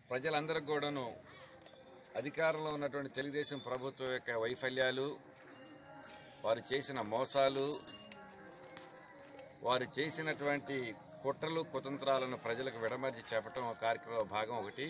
ప్రజలందరికీ కూడాను అధికారంలో ఉన్నటువంటి తెలుగుదేశం ప్రభుత్వం యొక్క వైఫల్యాలు వారు చేసిన మోసాలు వారు చేసినటువంటి కుట్రలు కుతంత్రాలను ప్రజలకు విడమర్చి చెప్పటం ఒక కార్యక్రమంలో భాగం ఒకటి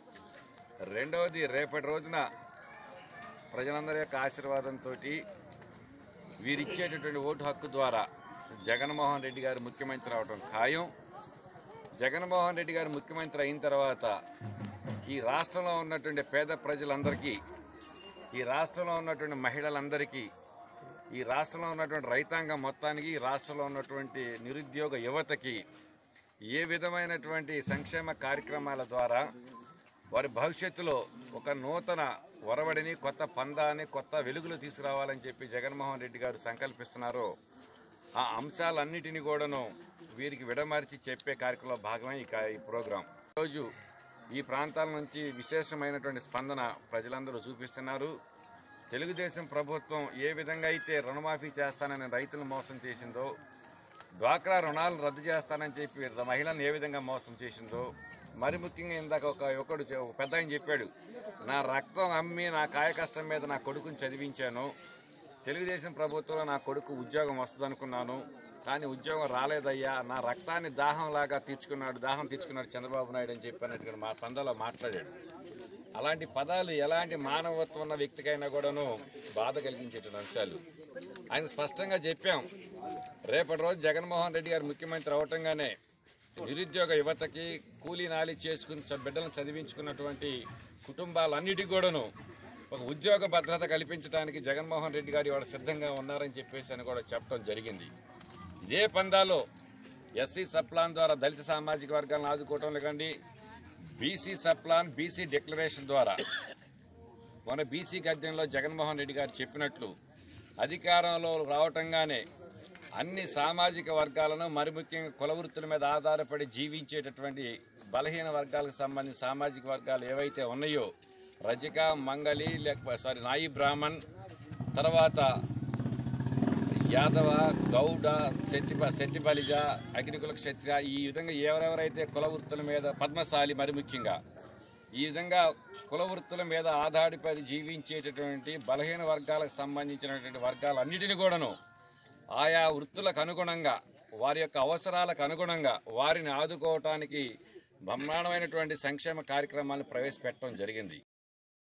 రెండవది రేపటి రోజున ప్రజలందరి యొక్క ఆశీర్వాదంతో వీరిచ్చేటటువంటి ఓటు హక్కు ద్వారా జగన్మోహన్ రెడ్డి గారు ముఖ్యమంత్రి అవడం ఖాయం జగన్మోహన్ రెడ్డి గారు ముఖ్యమంత్రి అయిన తర్వాత ఈ రాష్ట్రంలో ఉన్నటువంటి పేద ప్రజలందరికీ ఈ రాష్ట్రంలో ఉన్నటువంటి మహిళలందరికీ ఈ రాష్ట్రంలో ఉన్నటువంటి రైతాంగం మొత్తానికి ఈ రాష్ట్రంలో ఉన్నటువంటి నిరుద్యోగ యువతకి ఏ విధమైనటువంటి సంక్షేమ కార్యక్రమాల ద్వారా వారి భవిష్యత్తులో ఒక నూతన ఒరవడిని కొత్త పందాన్ని కొత్త వెలుగులు తీసుకురావాలని చెప్పి జగన్మోహన్ రెడ్డి గారు సంకల్పిస్తున్నారో ఆ అంశాలన్నిటినీ కూడాను వీరికి విడమర్చి చెప్పే కార్యక్రమంలో భాగమే ఈ కా- ఈ ప్రోగ్రాం ఈరోజు ఈ ప్రాంతాల నుంచి విశేషమైనటువంటి స్పందన ప్రజలందరూ చూపిస్తున్నారు తెలుగుదేశం ప్రభుత్వం ఏ విధంగా అయితే రుణమాఫీ చేస్తానని రైతులను మోసం చేసిందో డ్వాక్రా రుణాలు రద్దు చేస్తానని చెప్పి మహిళలను ఏ విధంగా మోసం చేసిందో మరి ముఖ్యంగా ఇందాక ఒక యువకుడు చె- ఒక పెద్ద ఆయన చెప్పాడు నా రక్తం అమ్మి నా కాయ కష్టం మీద నా కొడుకుని చదివించాను తెలుగుదేశం ప్రభుత్వంలో నా కొడుకు ఉద్యోగం వస్తుందనుకున్నాను కానీ ఉద్యోగం రాలేదయ్యా నా రక్తాన్ని దాహంలాగా తీర్చుకున్నాడు దాహం తీర్చుకున్నాడు చంద్రబాబు నాయుడు అని చెప్పినట్టుగా మా పందలో మాట్లాడాడు అలాంటి పదాలు ఎలాంటి మానవత్వం ఉన్న వ్యక్తికైనా కూడాను బాధ కలిగించేటువంటి అంశాలు ఆయన స్పష్టంగా చెప్పాం రేపటి రోజు జగన్మోహన్ రెడ్డి గారు ముఖ్యమంత్రి అవటంగానే నిరుద్యోగ యువతకి కూలీ నాలి చేసుకుని చ- బిడ్డలను చదివించుకున్నటువంటి కుటుంబాలన్నిటికీ కూడాను ఒక ఉద్యోగ భద్రత కల్పించడానికి జగన్మోహన్ రెడ్డి గారు ఇవాళ సిద్ధంగా ఉన్నారని చెప్పేసి అని కూడా చెప్పడం జరిగింది ఇదే పందాలో ఎస్సీ సప్లాన్ ద్వారా దళిత సామాజిక వర్గాలను ఆదుకోవటం కండి బీసీ సప్లాన్ బీసీ డిక్లరేషన్ ద్వారా మన బీసీ గద్యంలో జగన్మోహన్ రెడ్డి గారు చెప్పినట్లు అధికారంలో రావటంగానే అన్ని సామాజిక వర్గాలను మరి ముఖ్యంగా కుల వృత్తుల మీద ఆధారపడి జీవించేటటువంటి బలహీన వర్గాలకు సంబంధించిన సామాజిక వర్గాలు ఏవైతే ఉన్నాయో రజిక మంగళి లేకపోతే సారీ నాయి బ్రాహ్మణ్ తర్వాత యాదవ గౌడ శెట్టి శెట్టి బలిజ అగ్నికుల క్షత్రియ ఈ విధంగా ఎవరెవరైతే కుల వృత్తుల మీద పద్మశాలి మరి ముఖ్యంగా ఈ విధంగా కుల వృత్తుల మీద ఆధారపడి జీవించేటటువంటి బలహీన వర్గాలకు సంబంధించినటువంటి వర్గాలన్నిటిని కూడాను ఆయా వృత్తులకు అనుగుణంగా వారి యొక్క అవసరాలకు అనుగుణంగా వారిని ఆదుకోవటానికి బ్రహ్మాండమైనటువంటి సంక్షేమ కార్యక్రమాలను ప్రవేశపెట్టడం జరిగింది